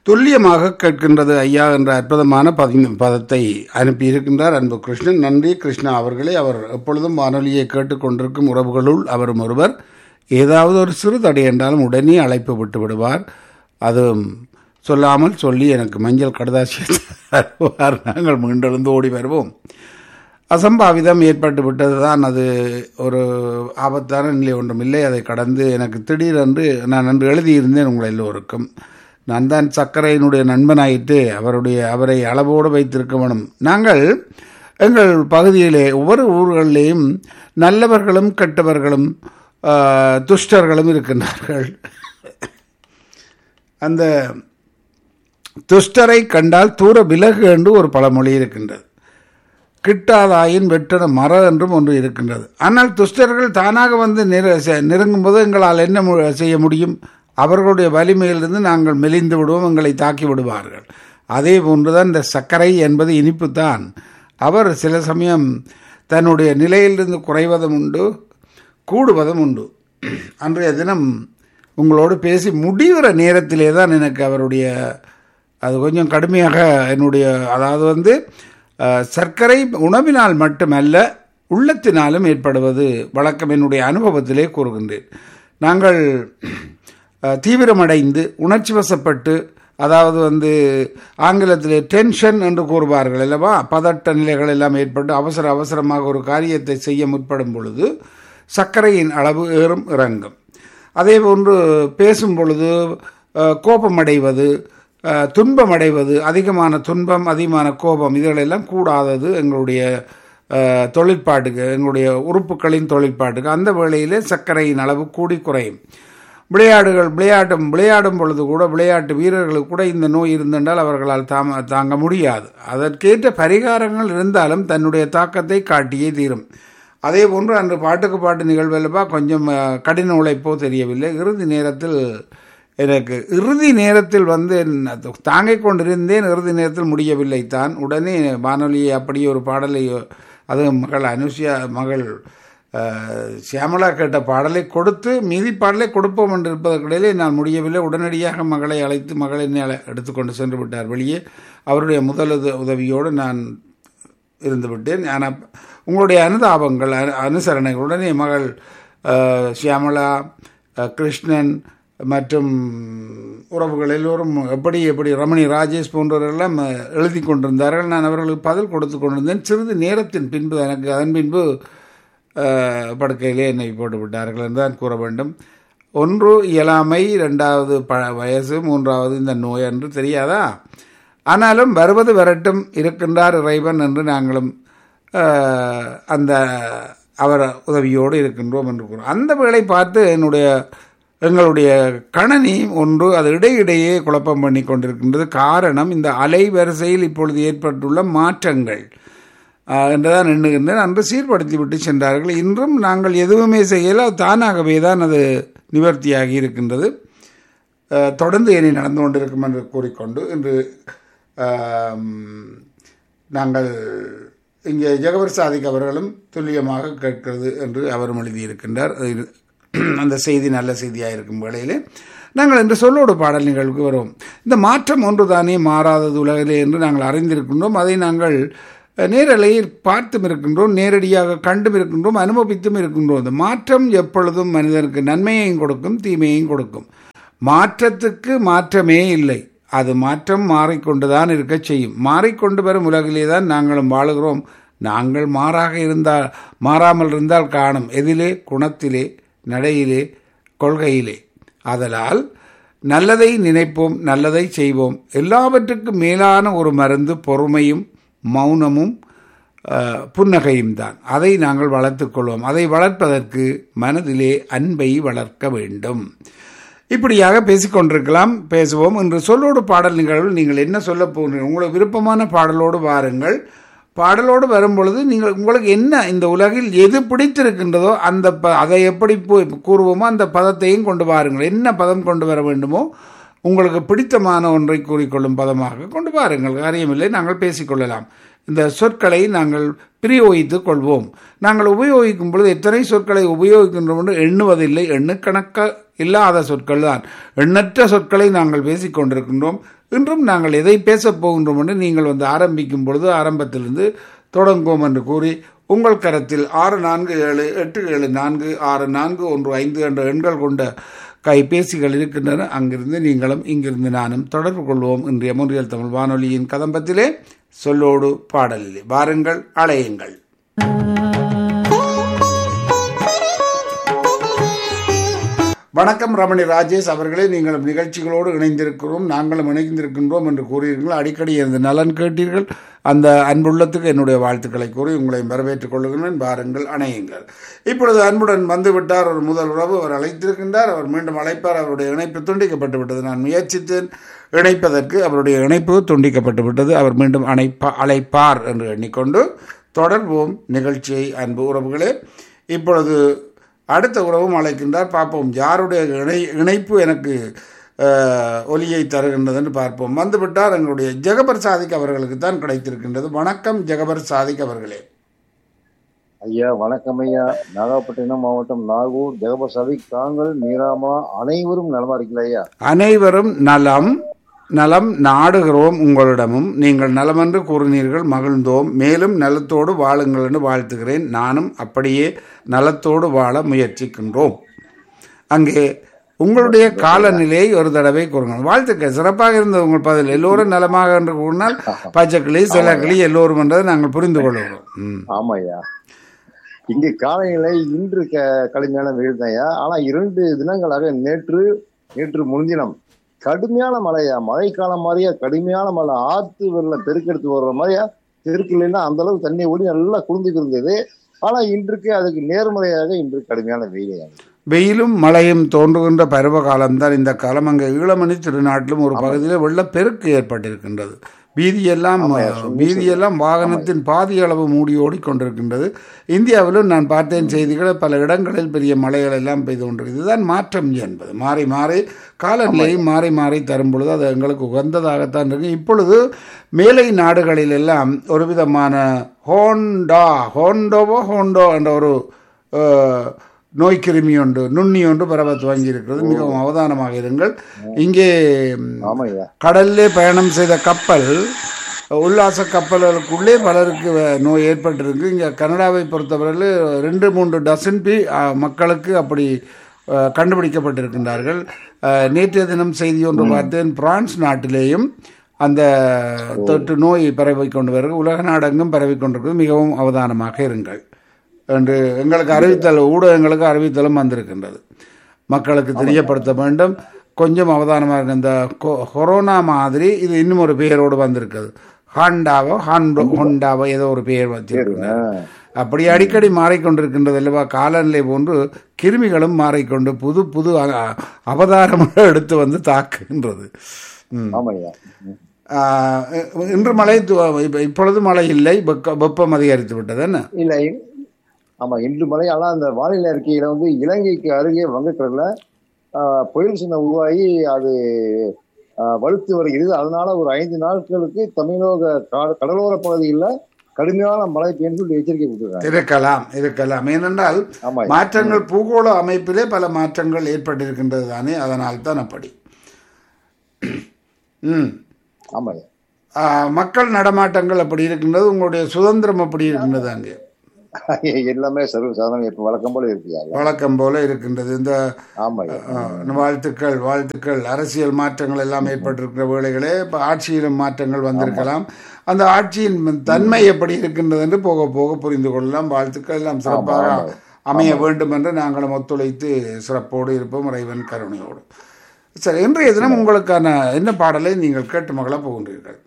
துல்லியமாக கேட்கின்றது ஐயா என்ற அற்புதமான பதி பதத்தை அனுப்பியிருக்கின்றார் அன்பு கிருஷ்ணன் நன்றி கிருஷ்ணா அவர்களே அவர் எப்பொழுதும் வானொலியை கேட்டுக்கொண்டிருக்கும் உறவுகளுள் அவரும் ஒருவர் ஏதாவது ஒரு சிறு தடை என்றாலும் உடனே அழைப்பு விட்டு விடுவார் அதுவும் சொல்லாமல் சொல்லி எனக்கு மஞ்சள் கடதாசி தருவார் நாங்கள் மீண்டெழுந்து ஓடி வருவோம் அசம்பாவிதம் ஏற்பட்டு விட்டது தான் அது ஒரு ஆபத்தான நிலை ஒன்றும் இல்லை அதை கடந்து எனக்கு திடீரென்று நான் அன்று எழுதியிருந்தேன் உங்கள் எல்லோருக்கும் நான் தான் சர்க்கரையினுடைய நண்பனாயிட்டு அவருடைய அவரை அளவோடு வைத்திருக்க வேணும் நாங்கள் எங்கள் பகுதியிலே ஒவ்வொரு ஊர்களிலேயும் நல்லவர்களும் கெட்டவர்களும் ஆஹ், துஷ்டர்களும் இருக்கின்றார்கள் அந்த துஷ்டரை கண்டால் தூர விலகு என்று ஒரு பழமொழி இருக்கின்றது கிட்டாதாயின் வெட்டன மர என்றும் ஒன்று இருக்கின்றது ஆனால் துஷ்டர்கள் தானாக வந்து நிற செ- நெருங்கும் போது எங்களால் என்ன மு- செய்ய முடியும் அவர்களுடைய வலிமையிலிருந்து நாங்கள் மெலிந்து விடுவோம் எங்களை தாக்கி விடுவார்கள் அதே போன்றுதான் இந்த சர்க்கரை என்பது இனிப்பு தான் அவர் சில சமயம் தன்னுடைய நிலையிலிருந்து குறைவதும் உண்டு கூடுவதும் உண்டு அன்றைய தினம் உங்களோடு பேசி முடிகிற நேரத்திலே தான் எனக்கு அவருடைய அது கொஞ்சம் கடுமையாக என்னுடைய அதாவது வந்து அஹ், சர்க்கரை உணவினால் மட்டுமல்ல உள்ளத்தினாலும் ஏற்படுவது வழக்கம் என்னுடைய அனுபவத்திலே கூறுகின்றேன் நாங்கள் அஹ், தீவிரமடைந்து உணர்ச்சி வசப்பட்டு அதாவது வந்து ஆங்கிலத்திலே டென்ஷன் என்று கூறுவார்கள் அல்லவா பதட்ட நிலைகள் எல்லாம் ஏற்பட்டு அவசர அவசரமாக ஒரு காரியத்தை செய்ய முற்படும் பொழுது சர்க்கரையின் அளவு ஏறும் இறங்கும் அதே போன்று பேசும் பொழுது அஹ், கோபமடைவது அஹ், துன்பமடைவது அதிகமான துன்பம் அதிகமான கோபம் இதுகளெல்லாம் கூடாதது எங்களுடைய அஹ், தொழிற்பாட்டுக்கு எங்களுடைய உறுப்புகளின் தொழிற்பாட்டுக்கு அந்த வேளையிலே சர்க்கரையின் அளவு கூடி குறையும் விளையாடுகள் விளையாட்டும் விளையாடும் பொழுது கூட விளையாட்டு வீரர்களுக்கு கூட இந்த நோய் இருந்தென்றால் அவர்களால் தாம தாங்க முடியாது அதற்கேற்ற பரிகாரங்கள் இருந்தாலும் தன்னுடைய தாக்கத்தை காட்டியே தீரும் அதே போன்று அன்று பாட்டுக்கு பாட்டு நிகழ்வல்லவா கொஞ்சம் அஹ், கடின உழைப்போ தெரியவில்லை இறுதி நேரத்தில் எனக்கு இறுதி நேரத்தில் வந்து நான் தாங்கிக் கொண்டிருந்தேன் இறுதி நேரத்தில் முடியவில்லை தான் உடனே வானொலியை அப்படியே ஒரு பாடலை அது மகள் அனுஷியா மகள் அஹ், சியாமளா கேட்ட பாடலை கொடுத்து மீதி பாடலை கொடுப்போம் என்று இருப்பதற்கிடையிலே நான் முடியவில்லை உடனடியாக மகளை அழைத்து மகளை என்னை அழை- எடுத்துக்கொண்டு சென்று விட்டார் வெளியே அவருடைய முதலுத உதவியோடு நான் இருந்து விட்டேன் ஆனால் உங்களுடைய அனுதாபங்கள் அனு அனுசரணைகளுடன் என் மகள் அஹ், சியாமளா அஹ், கிருஷ்ணன் மற்றும் உறவுகள் எல்லோரும் எப்படி எப்படி ரமணி ராஜேஷ் போன்றவரெல்லாம் அஹ், எழுதி கொண்டிருந்தார்கள் நான் அவர்களுக்கு பதில் கொடுத்து கொண்டிருந்தேன் சிறிது நேரத்தின் பின்பு எனக்கு அதன் பின்பு அஹ், படுக்கையிலே என்னை போட்டு விட்டார்கள் என்று தான் கூற வேண்டும் ஒன்று இயலாமை ரெண்டாவது ப வயசு மூன்றாவது இந்த நோய் என்று தெரியாதா ஆனாலும் வருவது வரட்டும் இருக்கின்றார் இறைவன் என்று நாங்களும் அஹ், அந்த அவர் உதவியோடு இருக்கின்றோம் என்று கூறும் அந்த வேளை பார்த்து என்னுடைய எங்களுடைய கணனி ஒன்று அது இடையிடையே குழப்பம் பண்ணி கொண்டிருக்கின்றது காரணம் இந்த அலைவரிசையில் இப்பொழுது ஏற்பட்டுள்ள மாற்றங்கள் ஆஹ், என்றுதான் எண்ணுகின்றேன் அன்று சீர்படுத்தி விட்டு சென்றார்கள் இன்றும் நாங்கள் எதுவுமே செய்யல அது தானாகவே தான் அது நிவர்த்தியாகி இருக்கின்றது ஆஹ், தொடர்ந்து இனி நடந்து கொண்டிருக்கும் என்று கூறிக்கொண்டு இன்று ஆம், நாங்கள் இங்கே ஜெகவர் சாதிக் அவர்களும் துல்லியமாக கேட்கிறது என்று அவரும் எழுதியிருக்கின்றார் அது அந்த செய்தி நல்ல செய்தியாக இருக்கும் வேளையிலே நாங்கள் இந்த சொல்லோடு பாடல் நிகழ்வுக்கு வருவோம் இந்த மாற்றம் ஒன்றுதானே மாறாதது உலகிலே என்று நாங்கள் அறிந்திருக்கின்றோம் அதை நாங்கள் அஹ், நேரலையில் பார்த்தும் இருக்கின்றோம் நேரடியாக கண்டும் இருக்கின்றோம் அனுபவித்தும் இருக்கின்றோம் இந்த மாற்றம் எப்பொழுதும் மனிதனுக்கு நன்மையையும் கொடுக்கும் தீமையையும் கொடுக்கும் மாற்றத்துக்கு மாற்றமே இல்லை அது மாற்றம் மாறிக்கொண்டுதான் இருக்க செய்யும் மாறிக்கொண்டு வரும் உலகிலே தான் நாங்களும் வாழுகிறோம் நாங்கள் மாறாக இருந்தால் மாறாமல் இருந்தால் காணும் எதிலே குணத்திலே நடையிலே கொள்கையிலே ஆதலால் நல்லதை நினைப்போம் நல்லதை செய்வோம் எல்லாவற்றுக்கும் மேலான ஒரு மருந்து பொறுமையும் மௌனமும் அஹ், புன்னகையும் தான் அதை நாங்கள் வளர்த்துக் கொள்வோம் அதை வளர்ப்பதற்கு மனதிலே அன்பை வளர்க்க வேண்டும் இப்படியாக பேசிக்கொண்டிருக்கலாம் பேசுவோம் இன்று சொல்லோடு பாடல் நிகழ்வில் நீங்கள் என்ன சொல்ல போகிறீர்கள் உங்களுக்கு விருப்பமான பாடலோடு வாருங்கள் பாடலோடு வரும்பொழுது நீங்கள் உங்களுக்கு என்ன இந்த உலகில் எது பிடித்திருக்கின்றதோ அந்த ப அதை எப்படி பு- கூறுவோமோ அந்த பதத்தையும் கொண்டு வாருங்கள் என்ன பதம் கொண்டு வர வேண்டுமோ உங்களுக்கு பிடித்தமான ஒன்றை கூறிக்கொள்ளும் பதமாக கொண்டு வாருங்கள் காரியமில்லை நாங்கள் பேசிக்கொள்ளலாம் இந்த சொற்களை நாங்கள் பிரயோகித்துக் கொள்வோம் நாங்கள் உபயோகிக்கும் பொழுது எத்தனை சொற்களை உபயோகிக்கின்றோம் என்று எண்ணுவதில்லை எண்ணுக்கணக்க இல்லாத சொற்கள் தான் எண்ணற்ற சொற்களை நாங்கள் பேசிக் கொண்டிருக்கின்றோம் இன்றும் நாங்கள் எதை பேசப் போகின்றோம் என்று நீங்கள் வந்து ஆரம்பிக்கும் பொழுது ஆரம்பத்திலிருந்து தொடங்குவோம் என்று கூறி உங்கள் கரத்தில் ஆறு நான்கு ஏழு எட்டு ஏழு நான்கு ஆறு நான்கு ஒன்று ஐந்து என்ற எண்கள் கொண்ட கைபேசிகள் இருக்கின்றன அங்கிருந்து நீங்களும் இங்கிருந்து நானும் தொடர்பு கொள்வோம் இன்றைய முன்றியல் தமிழ் வானொலியின் கதம்பத்திலே சொல்லோடு பாடலிலே வாருங்கள் அலையுங்கள் வணக்கம் ரமணி ராஜேஷ் அவர்களே நீங்களும் நிகழ்ச்சிகளோடு இணைந்திருக்கிறோம் நாங்களும் இணைந்திருக்கின்றோம் என்று கூறியிருங்கள் அடிக்கடி எனது நலன் கேட்டீர்கள் அந்த அன்புள்ளத்துக்கு என்னுடைய வாழ்த்துக்களை கூறி உங்களை வரவேற்றுக் கொள்கிறேன் வாருங்கள் அணையுங்கள் இப்பொழுது அன்புடன் வந்துவிட்டார் ஒரு முதல் உறவு அவர் அழைத்திருக்கின்றார் அவர் மீண்டும் அழைப்பார் அவருடைய இணைப்பு துண்டிக்கப்பட்டு விட்டது நான் முயற்சித்தேன் இணைப்பதற்கு அவருடைய இணைப்பு துண்டிக்கப்பட்டு விட்டது அவர் மீண்டும் அணைப்பா அழைப்பார் என்று எண்ணிக்கொண்டு தொடர்வோம் நிகழ்ச்சியை அன்பு உறவுகளே இப்பொழுது அடுத்த உறவும் அழைக்கின்றார் பார்ப்போம் யாருடைய இணை இணைப்பு எனக்கு அஹ், ஒலியை தருகின்றது என்று பார்ப்போம் வந்துவிட்டார் எங்களுடைய ஜெகபர் சாதிக் அவர்களுக்கு தான் கிடைத்திருக்கின்றது வணக்கம் ஜெகபர் சாதிக் அவர்களே ஐயா வணக்கம் ஐயா நாகப்பட்டினம் மாவட்டம் நாகூர் ஜெகபசாதி தாங்கள் மீராமா அனைவரும் நலமா இருக்கீங்களா ஐயா அனைவரும் நலம் நலம் நாடுகிறோம் உங்களிடமும் நீங்கள் நலமென்று கூறினீர்கள் மகிழ்ந்தோம் மேலும் நலத்தோடு வாழுங்கள் என்று வாழ்த்துகிறேன் நானும் அப்படியே நலத்தோடு வாழ முயற்சிக்கின்றோம் அங்கே உங்களுடைய காலநிலையை ஒரு தடவை கூறுங்கள் வாழ்த்துக்கள் சிறப்பாக இருந்தது உங்கள் பதில் எல்லோரும் நலமாக என்று கூறினால் பச்சைக்கிளி சிலக்கிளி எல்லோரும் என்றதை நாங்கள் புரிந்து கொள்கிறோம் ம். ஆமா ஐயா இங்கு காலநிலை இன்று க- கடுமையான வெயில் தான் ஐயா ஆனா இரண்டு தினங்களாக நேற்று நேற்று முன்தினம் கடுமையான மழையா மழைக்காலம் மாதிரியா கடுமையான மழை ஆத்து வெள்ள பெருக்கெடுத்து வர்ற மாதிரியா பெருக்கலைன்னா அந்த அளவுக்கு தண்ணி ஓடி நல்லா குளிர்ந்துக்கு இருந்தது ஆனா இன்றைக்கு அதுக்கு நேர்மறையாக இன்று கடுமையான வெயிலையா வெயிலும் மழையும் தோன்றுகின்ற பருவ காலம்தான் இந்த காலம் அங்கே ஈழமணி திருநாட்டிலும் ஒரு பகுதியில் வெள்ளப்பெருக்கு ஏற்பட்டிருக்கின்றது வீதியெல்லாம் வீதியெல்லாம் வாகனத்தின் பாதி அளவு மூடி ஓடிக்கொண்டிருக்கின்றது இந்தியாவிலும் நான் பார்த்தேன் செய்திகளை பல இடங்களில் பெரிய மழைகள் எல்லாம் பெய்து கொண்டிருக்கு இதுதான் மாற்றம் என்பது மாறி மாறி காலநிலை மாறி மாறி தரும் பொழுது அது எங்களுக்கு உகந்ததாகத்தான் இருக்கு இப்பொழுது மேலை நாடுகளில் எல்லாம் ஒரு விதமான ஹோண்டா ஹோண்டோவோ ஹோண்டோ என்ற ஒரு அஹ், நோய்க்கிருமி ஒன்று நுண்ணி ஒன்று பரவ துவங்கி இருக்கிறது மிகவும் அவதானமாக இருங்கள் இங்கே ம், ஆமா ஐயா கடல்லே பயணம் செய்த கப்பல் உல்லாச கப்பல்களுக்குள்ளே பலருக்கு வ- நோய் ஏற்பட்டிருக்கு இங்கே கனடாவை பொறுத்தவரையில் ரெண்டு மூன்று டசன் பி அ, மக்களுக்கு அப்படி அ, கண்டுபிடிக்கப்பட்டிருக்கின்றார்கள் அ, நேற்றைய தினம் செய்தி ஒன்று பார்த்தேன் பிரான்ஸ் நாட்டிலேயும் அந்த தொற்று நோய் பரவி கொண்டு வருகிறது உலக நாடெங்கும் பரவி கொண்டிருக்கிறது மிகவும் அவதானமாக இருங்கள் என்று எங்களுக்கு அறிவித்தல் ஊடகங்களுக்கு அறிவித்தலும் வந்திருக்கின்றது மக்களுக்கு தெரியப்படுத்த வேண்டும் கொஞ்சம் அவதானமாக இருக்கு இந்த கொ- கொரோனா மாதிரி இது இன்னும் ஒரு பெயரோடு வந்திருக்குது ஹாண்டாவோ ஹாண்டோ ஹோண்டாவோ ஏதோ ஒரு பெயர் வச்சிருக்காங்க அப்படி அடிக்கடி மாறிக்கொண்டிருக்கின்றது அல்லவா காலநிலை போன்று கிருமிகளும் மாறிக்கொண்டு புது புது அ- அவதாரமாக எடுத்து வந்து தாக்குகின்றது ம். ஆமா ஐயா ம். ஆஹ் இன்று மழை து- இப்ப- இப்பொழுது மழை இல்லை வெக்க- வெப்பம் அதிகரித்து விட்டது என்ன இல்ல இ- ஆமா இன்று மழை ஆனா அந்த வானிலை அறிக்கையில வந்து இலங்கைக்கு அருகே வங்கக்கடல்ல ஆஹ், புயல் சின்னம் உருவாகி அது ஆஹ், வலுத்து வருகிறது அதனால ஒரு ஐந்து நாட்களுக்கு தமிழக கா- கடலோர பகுதிகளில் கடுமையான மழை பெய்யும் சொல்லி எச்சரிக்கை கொடுத்துருக்காங்க இருக்கலாம் இருக்கலாம் ஏனென்றால் ஆமா மாற்றங்கள் பூகோள அமைப்பிலே பல மாற்றங்கள் ஏற்பட்டிருக்கின்றது தானே அதனால் தான் அப்படி ம் ஆமா ஆ, மக்கள் நடமாட்டங்கள் அப்படி இருக்கின்றது உங்களுடைய சுதந்திரம் அப்படி இருக்கின்றது அங்கே எல்லாமே சர்வ சாதாரண இப்ப வழக்கம் போல இருக்கியா வழக்கம் போல இருக்கின்றது இந்த ஆமா ஆ, வாழ்த்துக்கள் வாழ்த்துக்கள் அரசியல் மாற்றங்கள் எல்லாம் ஏற்பட்டிருக்கிற வேளைகளே இப்போ ஆட்சியிலும் மாற்றங்கள் வந்திருக்கலாம் அந்த ஆட்சியின் தன்மை எப்படி இருக்கின்றது என்று போக போக புரிந்து கொள்ளலாம் வாழ்த்துக்கள் எல்லாம் சிறப்பாக அமைய வேண்டும் என்று நாங்களும் ஒத்துழைத்து சிறப்போடு இருப்போம் இறைவன் கருணையோடு சரி இன்றைய தினம் உங்களுக்கான என்ன பாடலை நீங்கள் கேட்டு மகள போகின்றீர்கள்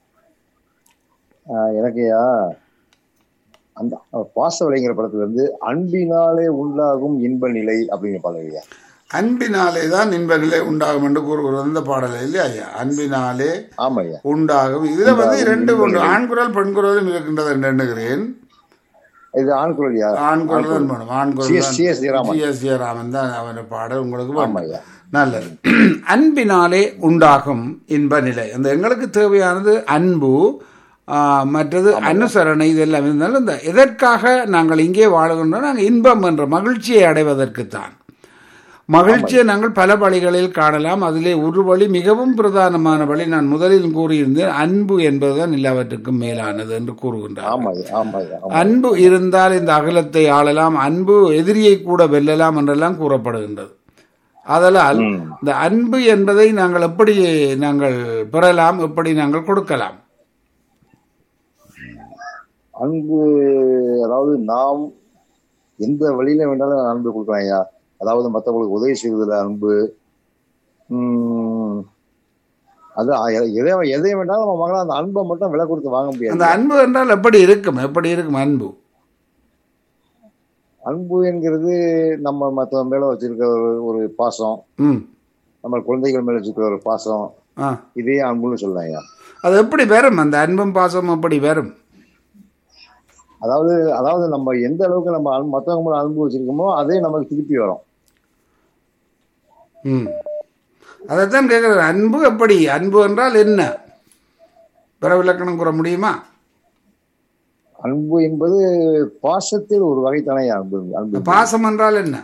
ஆஹ் எனக்குயா அந்த பாச விளைங்கிற படத்துல இருந்து அன்பினாலே உண்டாகும் இன்ப நிலை அப்படிங்கிற பாடலையா அன்பினாலே தான் இன்ப நிலை உண்டாகும் என்று கூறுகிறது இந்த பாடலை இல்லையா ஐயா அன்பினாலே ஆமா ஐயா உண்டாகும் இதுல வந்து இரண்டு ஒன்று ஆண் குரல் பெண் குரலும் இருக்கின்றது என்று எண்ணுகிறேன் இது ஆண் குரல்யா ஆண் குரல் தான் மேடம் ஆண் குரல் CS CS Jayaraman. CS Jayaraman தான் அவன் பாடல் உங்களுக்கு ஆமா வேண்டும். ஐயா நல்லது அன்பினாலே உண்டாகும் இன்ப நிலை அந்த எங்களுக்கு தேவையானது அன்பு ஆ, மற்றது அனுசரணை இதெல்லாம் இருந்தாலும் இந்த எதற்காக நாங்கள் இங்கே வாழுகின்றோம் நாங்கள் இன்பம் என்ற மகிழ்ச்சியை அடைவதற்குத்தான் மகிழ்ச்சியை நாங்கள் பல வழிகளில் காணலாம் அதிலே ஒரு வழி மிகவும் பிரதானமான வழி நான் முதலில் கூறியிருந்தேன் அன்பு என்பதுதான் எல்லாவற்றுக்கும் மேலானது என்று கூறுகின்றார் ஆமா ஐயா ஆமா ஐயா ஆமா. அன்பு இருந்தால் இந்த அகலத்தை ஆளலாம் அன்பு எதிரியை கூட வெல்லலாம் என்றெல்லாம் கூறப்படுகின்றது ஆதலால் ம். இந்த அன்பு என்பதை நாங்கள் எப்படி நாங்கள் பெறலாம் எப்படி நாங்கள் கொடுக்கலாம் அன்பு அதாவது நாம் எந்த வழியில வேண்டாலும் அன்பு கொடுக்கலாம் ஐயா அதாவது மத்தவங்களுக்கு உதவி செய்வதில் அன்பு உம் அது எ- எதை எதை வேண்டாலும் நம்ம வாங்கலாம் அந்த அன்பை மட்டும் விலை கொடுத்து வாங்க முடியாது அந்த அன்பு என்றால் எப்படி இருக்கும் எப்படி இருக்கும் அன்பு அன்பு என்கிறது நம்ம மத்தவங்க மேல வச்சிருக்கிற ஒரு ஒரு பாசம் ம் நம்ம குழந்தைகள் மேல வச்சிருக்கிற ஒரு பாசம் ஆ இதே அன்புன்னு சொல்லலாம் ஐயா அது எப்படி வரும் அந்த அன்பும் பாசமும் எப்படி வரும் அதாவது அதாவது நம்ம எந்த அளவுக்கு நம்ம அன்பு- மத்தவங்க மேல அன்பு வச்சிருக்கோமோ அதே நமக்கு திருப்பி வரும் ம் அதைத்தான் கேட்குறேன் அன்பு எப்படி அன்பு என்றால் என்ன பிற விளக்கணம் கூற முடியுமா அன்பு என்பது பாசத்தில் ஒரு வகை தானே அன்பு அன்பு பாசம் என்றால் என்ன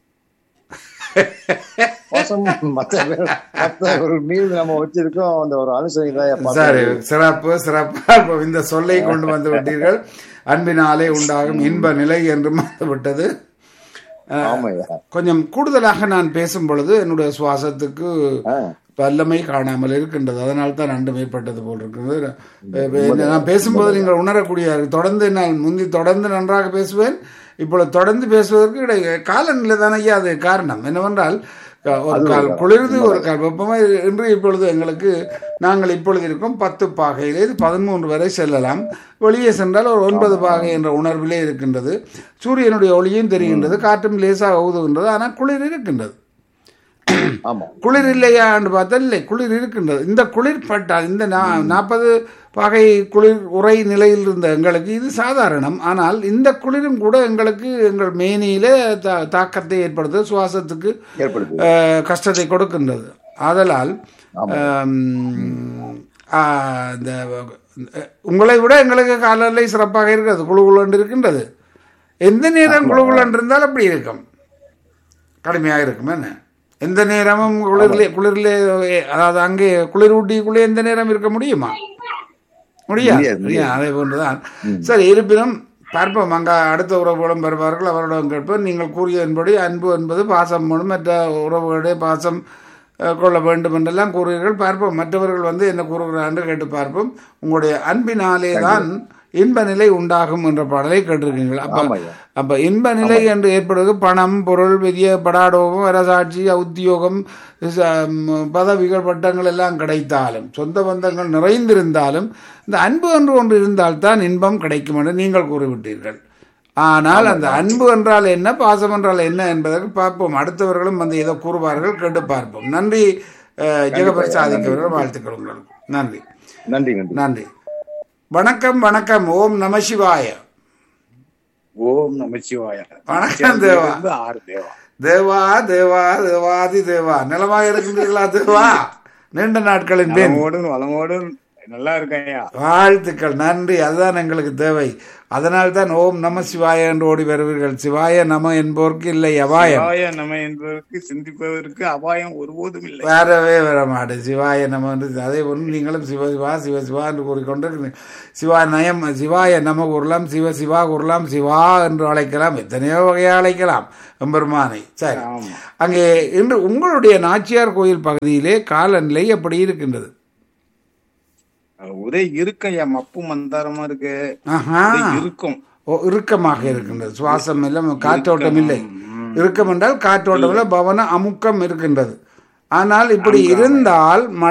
பாசம் மத்த பேர் மத்தவர்கள் மீது நம்ம வச்சிருக்கோம் அந்த ஒரு அனுசரணை தான் பாசம். சரி சிறப்பு சிறப்பு இப்போ இந்த சொல்லை கொண்டு வந்து விட்டீர்கள் அன்பினாலே உண்டாகும் இன்ப நிலை என்று விட்டது ஆமாய்யா கொஞ்சம் கூடுதலாக நான் பேசும் பொழுது என்னுடைய சுவாசத்துக்கு ஆ, வல்லமை காணாமல் இருக்கின்றது அதனால தான் ரெண்டு மேற்பட்டது போல் இருக்கிறது அஹ் நான் பேசும்போது நீங்கள் உணரக்கூடிய தொடர்ந்து நான் முந்தி தொடர்ந்து நன்றாக பேசுவேன் இப்பொழுது தொடர்ந்து பேசுவதற்கு இடை காலநிலை தானே ஐயா அது காரணம் என்னவென்றால் க- ஒரு கால் குளிர்ந்து ஒரு கால் வெப்பமாக இன்று இப்பொழுது எங்களுக்கு நாங்கள் இப்பொழுது இருக்கும் பத்து பாகையிலே இது பதிமூன்று வரை செல்லலாம் வெளியே சென்றால் ஒரு ஒன்பது பாகை என்ற உணர்விலே இருக்கின்றது சூரியனுடைய ஒளியும் தெரிகின்றது காற்றும் லேசாக ஊதுகின்றது ஆனால் குளிர் இருக்கின்றது ஆமா குளிர் இல்லையான்னு பார்த்தா இல்லை குளிர் இருக்கின்றது இந்த குளிர் பட்டால் இந்த நா- நாற்பது பாகை குளிர் உரை நிலையில் இருந்த எங்களுக்கு இது சாதாரணம் ஆனால் இந்த குளிரும் கூட எங்களுக்கு எங்கள் மேனியில தா- தாக்கத்தை ஏற்படுத்து சுவாசத்துக்கு ஏற்படுது அஹ், கஷ்டத்தை கொடுக்கின்றது ஆதலால் ஆம், ஆ, இந்த அஹ், உங்களை விட எங்களுக்கு காலநிலை சிறப்பாக இருக்கிறது குழு குழுண்டு இருக்கின்றது எந்த நேரம் குழு குழுண்டு இருந்தால் அப்படி இருக்கும் கடுமையாக இருக்கும் என்ன எந்த நேரமும் குளிர்லே குளிர்லே அதாவது அங்கே குளிர் ஊட்டிக்குள்ளே எந்த நேரம் இருக்க முடியுமா முடியாது முடியாது, முடியாது. அதே போன்றுதான் சரி இருப்பினும் பார்ப்போம் அங்க அடுத்த உறவுகளும் வருவார்கள் அவரிடம் கேட்போம் நீங்கள் கூறியதன்படி அன்பு என்பது பாசம் மூலம் மற்ற உறவுகளுடைய பாசம் அஹ், கொள்ள வேண்டும் என்றெல்லாம் கூறுவீர்கள் பார்ப்போம் மற்றவர்கள் வந்து என்ன கூறுகிறார்கள் கேட்டு பார்ப்போம் உங்களுடைய அன்பினாலே தான் இன்ப நிலை உண்டாகும் என்ற பாடலை கேட்டிருக்கீர்கள் அப்ப ஆமாய்யா. அப்ப இன்ப நிலை என்று ஏற்படுவது பணம் பொருள் பெரிய படாடோகம் அரசாட்சி உத்தியோகம் ச- ம், பதவிகள் பட்டங்கள் எல்லாம் கிடைத்தாலும் சொந்த பந்தங்கள் நிறைந்திருந்தாலும் இந்த அன்பு என்று ஒன்று இருந்தால்தான் இன்பம் கிடைக்கும் என்று நீங்கள் கூறிவிட்டீர்கள் ஆனால் அந்த அன்பு என்றால் என்ன பாசம் என்றால் என்ன என்பதற்கு பார்ப்போம் அடுத்தவர்களும் வந்து ஏதோ கூறுவார்கள் கேட்டு பார்ப்போம் நன்றி அஹ், ஜெகபிரசாதிக்கு அவர்கள் வாழ்த்துக்கள் உங்களுக்கு நன்றி நன்றி நன்றி நன்றி வணக்கம் வணக்கம் ஓம் நம சிவாய ஓம் நமச்சிவாய வணக்கம் தேவா. இருந்து ஆறு தேவா தேவா தேவா தேவாதி தேவா நிலமாக இருக்கின்றீர்களா தேவா நீண்ட நாட்களின் பின் வளமோடும் வளமோடும் நல்லா இருக்கேன்யா வாழ்த்துக்கள் நன்றி அதுதான் எங்களுக்கு தேவை அதனால் தான் ஓம் நம சிவாய என்று ஓடி வருவீர்கள் சிவாய நம என்போருக்கு இல்லை அபாயம் சிவாய நம என்பதற்கு சிந்திப்பதற்கு அபாயம் ஒருபோதும் இல்லை வரவே வர மாடு சிவாய நம என்று அதே போன்று நீங்களும் சிவ சிவா சிவ சிவா என்று கூறிக்கொண்டு சிவா நயம் சிவாய நம கூறலாம் சிவ சிவா கூறலாம் சிவா என்று அழைக்கலாம் எத்தனையோ வகையாக அழைக்கலாம் எம்பெருமானை சரி ஆமா அங்கே இன்று உங்களுடைய நாச்சியார் கோயில் பகுதியிலே காலநிலை எப்படி இருக்கின்றது ஒரே இருக்கையா மப்பு மந்தாரமா இருக்கு ஆஹா ஒரே இருக்கும் ஓ இறுக்கமாக இருக்கின்றது சுவாசம் இல்லை காற்றோட்டம் இல்லை இறுக்கம் என்றால் காற்றோட்டம் இல்லை பவன அமுக்கம் இருக்கின்றது ஆனால் இப்படி இருந்தால் மழை